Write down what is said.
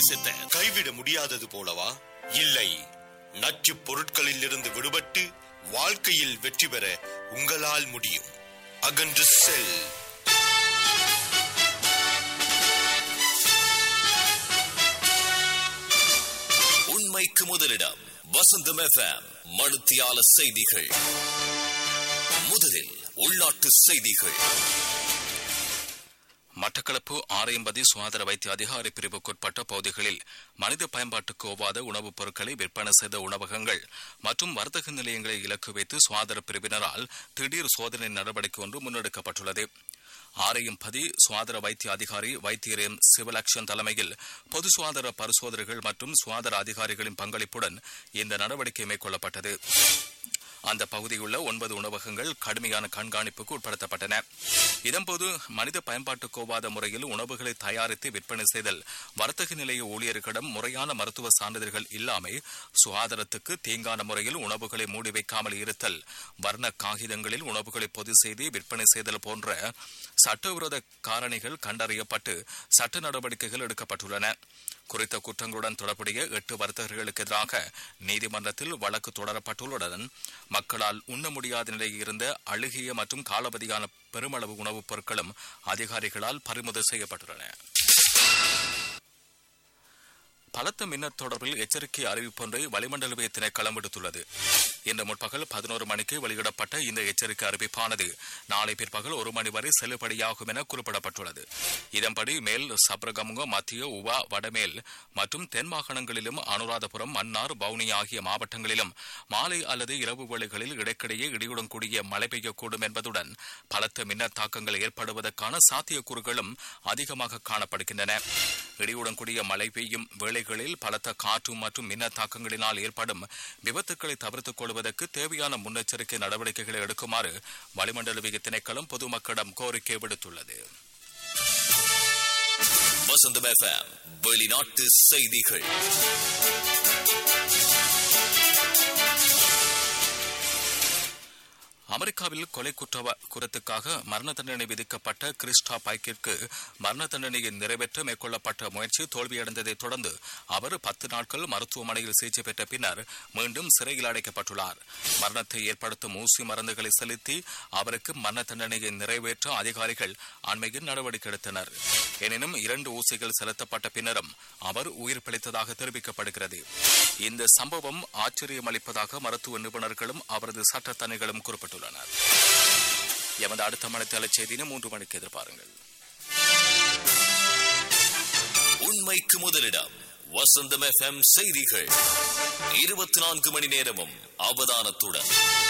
நேசித்த கைவிட முடியாதது போலவா இல்லை நச்சுப் பொருட்களில் இருந்து விடுபட்டு வாழ்க்கையில் வெற்றி பெற உங்களால் முடியும் அகன்று செல் உண்மைக்கு முதலிடம் வசந்தம் எஃப்எம் மனுத்தியால செய்திகள் முதலில் உள்நாட்டு செய்திகள் மட்டக்களப்பு ஆரையம்பதி சுகாதார வைத்திய அதிகாரி பிரிவுக்குட்பட்ட பகுதிகளில் மனித பயன்பாட்டுக்கு ஒவ்வாத உணவுப் பொருட்களை விற்பனை செய்த உணவகங்கள் மற்றும் வர்த்தக நிலையங்களை இலக்கு வைத்து சுகாதார பிரிவினரால் திடீர் சோதனை நடவடிக்கை ஒன்று முன்னெடுக்கப்பட்டுள்ளது ஆரையம்பதி சுகாதார வைத்திய அதிகாரி வைத்தியர் எம் சிவலக்ஷன் தலைமையில் பொது சுகாதார பரிசோதனைகள் மற்றும் சுகாதார அதிகாரிகளின் பங்களிப்புடன் இந்த நடவடிக்கை மேற்கொள்ளப்பட்டது அந்த பகுதியுள்ள ஒன்பது உணவகங்கள் கடுமையான கண்காணிப்புக்கு உட்படுத்தப்பட்டன இதன்போது மனித பயன்பாட்டுக்கு ஒவ்வாத முறையில் உணவுகளை தயாரித்து விற்பனை செய்தல் வர்த்தக நிலைய ஊழியர்களிடம் முறையான மருத்துவ சான்றிதழ்கள் இல்லாமை சுகாதாரத்துக்கு தீங்கான முறையில் உணவுகளை மூடி வைக்காமல் இருத்தல் வர்ண காகிதங்களில் உணவுகளை பொது செய்து விற்பனை செய்தல் போன்ற சட்டவிரோத காரணிகள் கண்டறியப்பட்டு சட்ட நடவடிக்கைகள் எடுக்கப்பட்டுள்ளன குறித்த குற்றங்களுடன் தொடர்புடைய எட்டு வர்த்தகர்களுக்கு எதிராக நீதிமன்றத்தில் வழக்கு தொடரப்பட்டுள்ளதுடன் மக்களால் உண்ண முடியாத நிலையில் இருந்த அழுகிய மற்றும் காலவதியான பெருமளவு உணவுப் பொருட்களும் அதிகாரிகளால் பறிமுதல் செய்யப்பட்டுள்ளன பலத்த மின்னல் தொடர்பில் எச்சரிக்கை அறிவிப்பொன்றை வளிமண்டலவிய திணைக்களம் விடுத்துள்ளது இன்று முற்பகல் பதினோரு மணிக்கு வெளியிடப்பட்ட இந்த எச்சரிக்கை அறிவிப்பானது நாளை பிற்பகல் ஒரு மணி வரை செல்லுபடியாகும் என குறிப்பிடப்பட்டுள்ளது இதன்படி மேல் சப்ரகமுக மத்திய உவா வடமேல் மற்றும் தென் மாகாணங்களிலும் அனுராதபுரம் மன்னார் பவுனி ஆகிய மாவட்டங்களிலும் மாலை அல்லது இரவு வேளைகளில் இடைக்கிடையே இடியுடன் கூடிய மழை பெய்யக்கூடும் என்பதுடன் பலத்த மின்னல் தாக்கங்கள் ஏற்படுவதற்கான சாத்தியக்கூறுகளும் அதிகமாக காணப்படுகின்றன இடியுடன் கூடிய மழை பெய்யும் வேளைகளில் பலத்த காற்று மற்றும் மின்னல் தாக்கங்களினால் ஏற்படும் விபத்துக்களை தவிர்த்துக் கொள்வதற்கு தேவையான முன்னெச்சரிக்கை நடவடிக்கைகளை எடுக்குமாறு வளிமண்டலவிய திணைக்களம் பொதுமக்களிடம் கோரிக்கை விடுத்துள்ளது வசந்தம் எஃப்எம் வெளிநாட்டு செய்திகள் அமெரிக்காவில் கொலை குற்றவ குற்றத்துக்காக மரண தண்டனை விதிக்கப்பட்ட கிறிஸ்டா பைக்கிற்கு மரண தண்டனையை நிறைவேற்ற மேற்கொள்ளப்பட்ட முயற்சி தோல்வியடைந்ததைத் தொடர்ந்து அவர் பத்து நாட்கள் மருத்துவமனையில் சிகிச்சை பெற்ற பின்னர் மீண்டும் சிறையில் அடைக்கப்பட்டுள்ளார் மரணத்தை ஏற்படுத்தும் ஊசி மருந்துகளை செலுத்தி அவருக்கு மரண தண்டனையை நிறைவேற்ற அதிகாரிகள் அண்மையில் நடவடிக்கை எடுத்தனர் எனினும் இரண்டு ஊசிகள் செலுத்தப்பட்ட பின்னரும் அவர் உயிர் பிழைத்ததாக தெரிவிக்கப்படுகிறது இந்த சம்பவம் ஆச்சரியமளிப்பதாக மருத்துவ நிபுணர்களும் அவரது சட்டத்தணிகளும் குறிப்பிட்டுள்ளனர் எமது அடுத்த மணித்தலை செய்தியினை மூன்று மணிக்கு எதிர்பாருங்கள் உண்மைக்கு முதலிடம் வசந்தம் எஃப்எம் செய்திகள் இருபத்தி நான்கு மணி நேரமும் அவதானத்துடன்